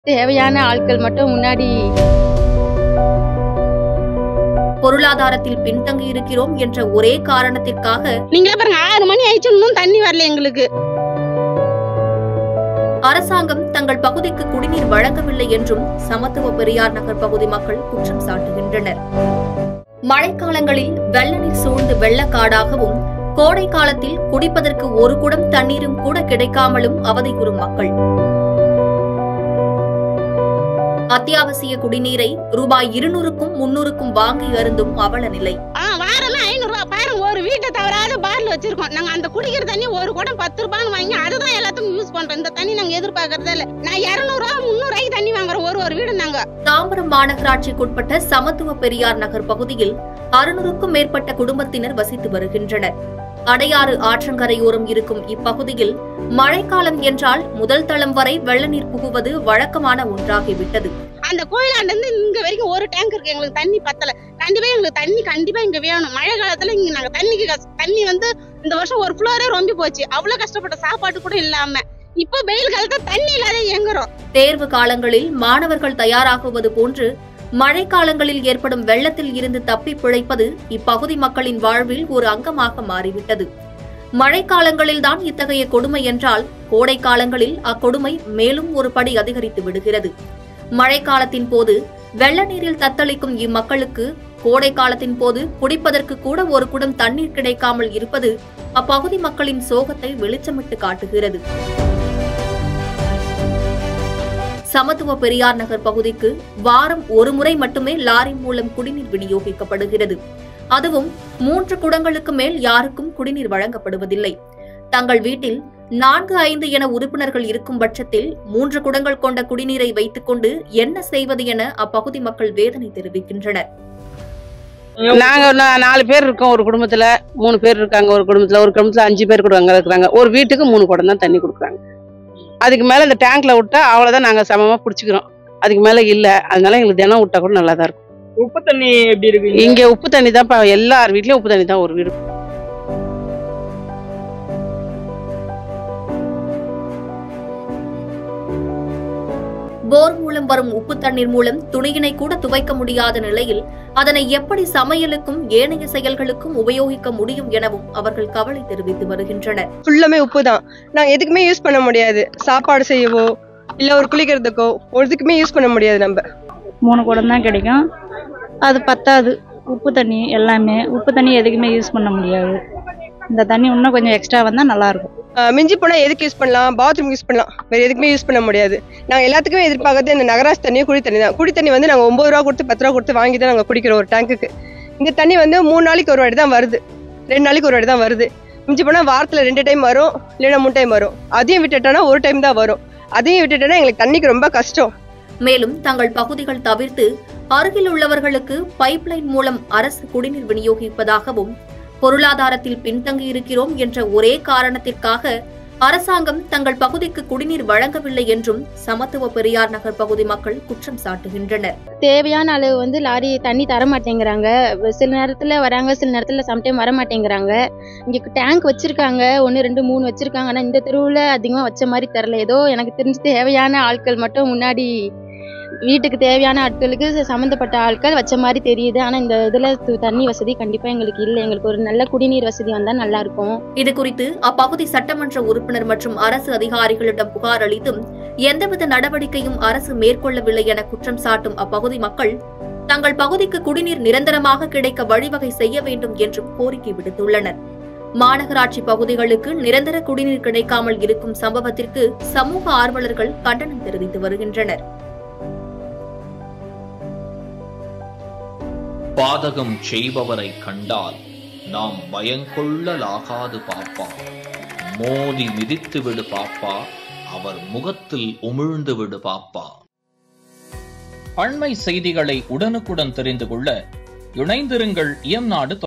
தேவையான ஆட்கள் மட்டும் முன்னாடி பொருளாதாரத்தில் பின்தங்கி இருக்கிறோம் என்ற ஒரே காரணத்திற்காக நீங்களே பாருங்க ஆறு மணி ஆயிடுச்சு இன்னும் தண்ணி வரல எங்களுக்கு அரசாங்கம் தங்கள் பகுதிக்கு குடிநீர் வழங்கவில்லை என்றும் சமத்துவ பெரியார் நகர் பகுதி மக்கள் குற்றம் சாட்டுகின்றனர் மழைக்காலங்களில் வெள்ள நீர் சூழ்ந்து வெள்ளக்காடாகவும் கோடை காலத்தில் குடிப்பதற்கு ஒரு குடம் தண்ணீரும் கூட கிடைக்காமலும் அவதியுறும் மக்கள் அத்தியாவசிய குடிநீரை ரூபாய் இருநூறுக்கும் முன்னூறுக்கும் வாங்கி அருந்தும் அவல நிலை ஆ வாரமே ஐநூறு ரூபா பாருங்க ஒரு வீட்டை தவறாத பார்ல வச்சிருக்கோம் நாங்க அந்த குடிக்கிற தண்ணி ஒரு குடம் பத்து ரூபான்னு வாங்கி அதுதான் எல்லாத்துக்கும் யூஸ் பண்றோம் இந்த தண்ணி நாங்க எதிர்பார்க்கறதே இல்ல நான் இருநூறு ரூபா முந்நூறு ரூபாய்க்கு தண்ணி வாங்குறோம் ஒரு ஒரு வீடு நாங்க தாம்பரம் மாநகராட்சிக்குட்பட்ட சமத்துவ பெரியார் நகர் பகுதியில் அறுநூறுக்கும் மேற்பட்ட குடும்பத்தினர் வசித்து வருகின்றனர் அடையாறு ஆற்றங்கரையோரம் இருக்கும் இப்பகுதியில் மழைக்காலம் என்றால் முதல் தளம் வரை வெள்ள நீர் புகுவது வழக்கமான ஒன்றாகிவிட்டது அந்த கோயிலாண்ட இருந்து இங்க வரைக்கும் ஒரு டேங்க் இருக்கு எங்களுக்கு தண்ணி பத்தல கண்டிப்பா எங்களுக்கு தண்ணி கண்டிப்பா இங்க வேணும் மழை காலத்துல இங்க நாங்க தண்ணிக்கு கஷ்ட- தண்ணி வந்து இந்த வருஷம் ஒரு ஃப்ளோரே ரொம்ப போச்சு அவ்வளவு கஷ்டப்பட்ட சாப்பாடு கூட இல்லாம இப்போ வெயில் காலத்துல தண்ணி இல்லாத எங்குறோம் தேர்வு காலங்களில் மாணவர்கள் தயாராகுவது போன்று மழைக்காலங்களில் ஏற்படும் வெள்ளத்தில் இருந்து தப்பி பிழைப்பது இப்பகுதி மக்களின் வாழ்வில் ஒரு அங்கமாக மாறிவிட்டது மழைக்காலங்களில்தான் இத்தகைய கொடுமை என்றால் கோடை காலங்களில் அக்கொடுமை மேலும் ஒரு படி அதிகரித்து விடுகிறது மழைக்காலத்தின் போது வெள்ள நீரில் தத்தளிக்கும் இம்மக்களுக்கு கோடை காலத்தின் போது குடிப்பதற்கு கூட ஒரு குடம் தண்ணீர் கிடைக்காமல் இருப்பது அப்பகுதி மக்களின் சோகத்தை வெளிச்சமிட்டு காட்டுகிறது சமத்துவ பெரியார் நகர் பகுதிக்கு வாரம் ஒரு முறை மட்டுமே லாரி மூலம் குடிநீர் விநியோகிக்கப்படுகிறது அதுவும் மூன்று குடங்களுக்கு மேல் யாருக்கும் குடிநீர் வழங்கப்படுவதில்லை தங்கள் வீட்டில் நான்கு ஐந்து என உறுப்பினர்கள் இருக்கும் பட்சத்தில் மூன்று குடங்கள் கொண்ட குடிநீரை வைத்துக் கொண்டு என்ன செய்வது என அப்பகுதி மக்கள் வேதனை தெரிவிக்கின்றனர் நாங்க நா- நாலு பேர் இருக்கோம் ஒரு குடும்பத்துல மூணு பேர் இருக்காங்க ஒரு குடும்பத்துல ஒரு குடும்பத்துல அஞ்சு பேர் கூட அங்க இருக்கிறாங்க ஒரு வீட்டுக்கு மூணு குடம் தான் தண்ணி கொடுக்குறாங்க அதுக்கு மேல இந்த டேங்க்ல விட்டா அவ்வளவுதான் நாங்க சமமா புடிச்சுக்கிறோம் அதுக்கு மேல இல்ல அதனால எங்களுக்கு தினம் விட்டா கூட நல்லா தான் இருக்கும் உப்பு தண்ணி எப்படி இருக்கு இங்க? இங்க உப்பு தண்ணி தான் எல்லார் வீட்லயும் உப்பு தண்ணி தான் ஒரு வீடு போர் மூலம் வரும் உப்பு தண்ணீர் மூலம் துணியினை கூட துவைக்க முடியாத நிலையில் அதனை எப்படி சமையலுக்கும் ஏனைய செயல்களுக்கும் உபயோகிக்க முடியும் எனவும் அவர்கள் கவலை தெரிவித்து வருகின்றனர் ஃபுல்லாமே உப்பு தான் நாங்கள் எதுக்குமே யூஸ் பண்ண முடியாது சாப்பாடு செய்யவோ இல்லை ஒரு குளிக்கிறதுக்கோ ஒரு இதுக்குமே யூஸ் பண்ண முடியாது நம்ம மூணு குடம் தான் கிடைக்கும் அது பத்தாது உப்பு தண்ணி எல்லாமே உப்பு தண்ணி எதுக்குமே யூஸ் பண்ண முடியாது இந்த தண்ணி இன்னும் கொஞ்சம் எக்ஸ்ட்ரா வந்தால் நல்லாயிருக்கும் ஆஹ் மிஞ்சி போனால் எதுக்கு யூஸ் பண்ணலாம் பாத்ரூம் யூஸ் பண்ணலாம் வேறு எதுக்குமே யூஸ் பண்ண முடியாது நாங்கள் எல்லாத்துக்குமே எதிர்பார்க்கறது இந்த நகராட்சி தண்ணியும் குடி தண்ணி தான் குடி தண்ணி வந்து நாங்கள் ஒம்பது ரூபா கொடுத்து பத்து ரூபா கொடுத்து வாங்கி தான் நாங்கள் குடிக்கிறோம் ஒரு டேங்க்குக்கு இந்த தண்ணி வந்து மூணு நாளைக்கு ஒரு வாட்டி தான் வருது ரெண்டு நாளைக்கு ஒரு வாட்டி தான் வருது மிஞ்சி போனால் வாரத்தில் ரெண்டு டைம் வரும் இல்லைன்னா மூணு டைம் வரும் அதையும் விட்டுட்டோன்னா ஒரு டைம் தான் வரும் அதையும் விட்டுட்டோன்னா எங்களுக்கு தண்ணிக்கு ரொம்ப கஷ்டம் மேலும் தங்கள் பகுதிகள் தவிர்த்து அருகில் உள்ளவர்களுக்கு பைப்லைன் மூலம் அரசு குடிநீர் விநியோகிப்பதாகவும் பொருளாதாரத்தில் பின்தங்கி இருக்கிறோம் என்ற ஒரே காரணத்திற்காக அரசாங்கம் தங்கள் பகுதிக்கு குடிநீர் வழங்கவில்லை என்றும் சமத்துவ பெரியார் நகர் பகுதி மக்கள் குற்றம் சாட்டுகின்றனர் தேவையான அளவு வந்து லாரி தண்ணி தர மாட்டேங்கிறாங்க சில நேரத்தில் வராங்க சில நேரத்தில் சம்டைம் வர மாட்டேங்கிறாங்க இங்கே டேங்க் வச்சிருக்காங்க ஒன்று ரெண்டு மூணு வச்சிருக்காங்க ஆனால் இந்த தெருவில் அதிகமாக வச்ச மாதிரி தெரில ஏதோ எனக்கு தெரிஞ்சு தேவையான ஆட்கள் மட்டும் முன்னாடி வீட்டுக்கு தேவையான ஆட்களுக்கு சம்மந்தப்பட்ட ஆட்கள் வச்ச மாதிரி தெரியுது ஆனால் இந்த இதில் தண்ணி வசதி கண்டிப்பாக எங்களுக்கு இல்லை எங்களுக்கு ஒரு நல்ல குடிநீர் வசதி வந்தால் நல்லா இருக்கும் இது குறித்து அப்பகுதி சட்டமன்ற உறுப்பினர் மற்றும் அரசு அதிகாரிகளிடம் புகார் அளித்தும் எந்தவித நடவடிக்கையும் அரசு மேற்கொள்ளவில்லை என குற்றம் சாட்டும் அப்பகுதி மக்கள் தங்கள் பகுதிக்கு குடிநீர் நிரந்தரமாக கிடைக்க வழிவகை செய்ய வேண்டும் என்றும் கோரிக்கை விடுத்துள்ளனர் மாநகராட்சி பகுதிகளுக்கு நிரந்தர குடிநீர் கிடைக்காமல் இருக்கும் சம்பவத்திற்கு சமூக ஆர்வலர்கள் கண்டனம் தெரிவித்து வருகின்றனர் பாதகம் செய்பவரை கண்டால் நாம் பயங்கொள்ளலாகாது பாப்பா மோதி மிதித்து விடு பாப்பா அவர் முகத்தில் உமிழ்ந்து விடு பாப்பா அண்மை செய்திகளை உடனுக்குடன் தெரிந்து கொள்ள இணைந்திருங்கள் இயம்நாடு